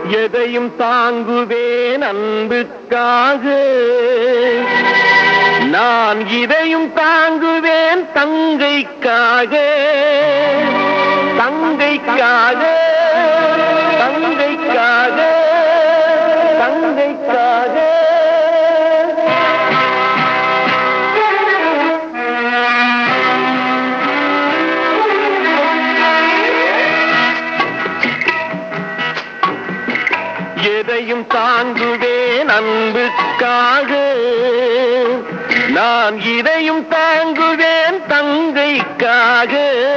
எதையும் தாங்குவேன் அன்புக்காக நான் இதையும் தாங்குவேன் தங்கைக்காக தங்கைக்காக தங்கைக்காக தங்கைக்காக எதையும் தாங்குவேன் அன்புக்காக நான் இதையும் தாங்குவேன் தங்கைக்காக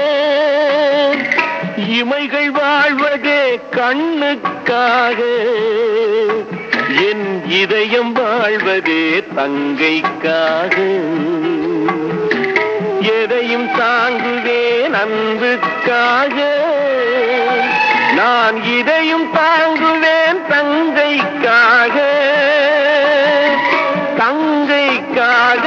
இமைகள் வாழ்வதே கண்ணுக்காக என் இதயம் வாழ்வதே தங்கைக்காக எதையும் தாங்குவேன் அன்புக்காக நான் இதையும் தாங்குவேன் தங்கைக்காக தங்கைக்காக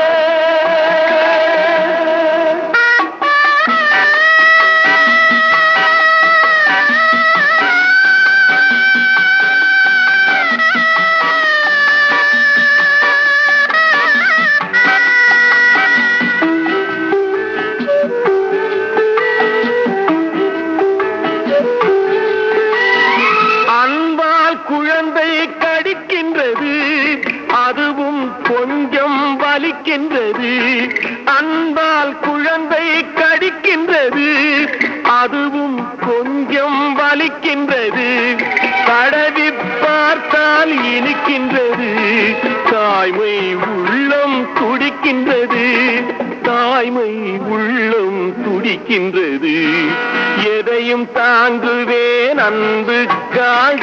அன்பால் குழந்தை கடிக்கின்றது அதுவும் கொஞ்சம் வலிக்கின்றது அன்பால் குழந்தை கடிக்கின்றது அதுவும் கொஞ்சம் வலிக்கின்றது தடவி பார்த்தால் இனிக்கின்றது தாய்மை உள்ளம் துடிக்கின்றது தாய்மை உள்ளம் துடிக்கின்றது எதையும் தாங்குவேன் அன்புக்காக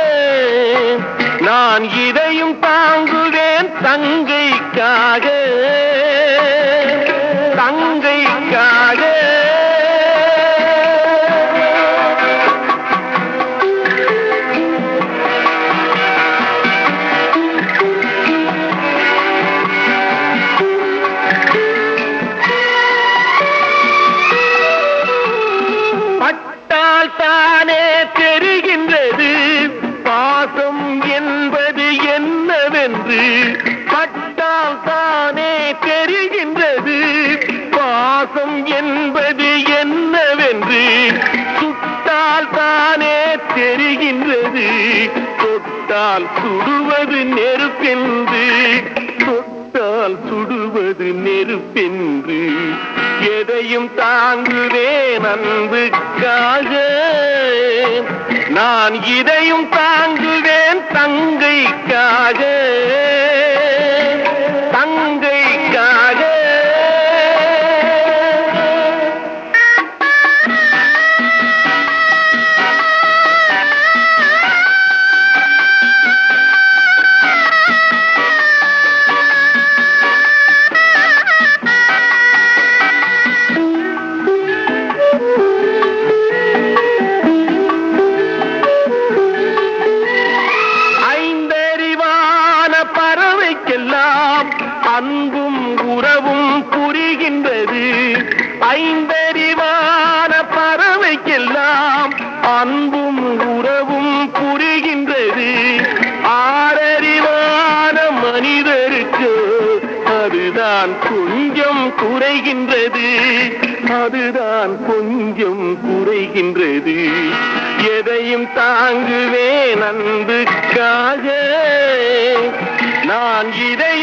நான் இதையும் தாங்குவேன் தங்கைக்காக தங்கைக்காக பட்டால் தானே தெரிகின்றது பாசம் என்பது என்னவென்று பட்டால் தானே தெரிகின்றது பாசம் என்பது என்னவென்று சுட்டால் தானே தெரிகின்றது தொட்டால் சுடுவது நெருப்பென்று தொட்டால் சுடுவது நெருப்பென்று எதையும் தாங்குவேன் அன்புக்காக நான் இதையும் தாங்குவேன் தங்கைக்காக தங்கைக்காக ஐந்தறிவான பறவைக்கெல்லாம் அன்பும் உறவும் புரிகின்றது ஐந்தறிவான பறவைக்கெல்லாம் அன்பும் உறவும் புரிகின்றது ஆறறிவான மனிதருக்கு அதுதான் கொஞ்சம் குறைகின்றது அதுதான் கொஞ்சம் குறைகின்றது எதையும் தாங்குவேன் அன்புக்காக நான் இதை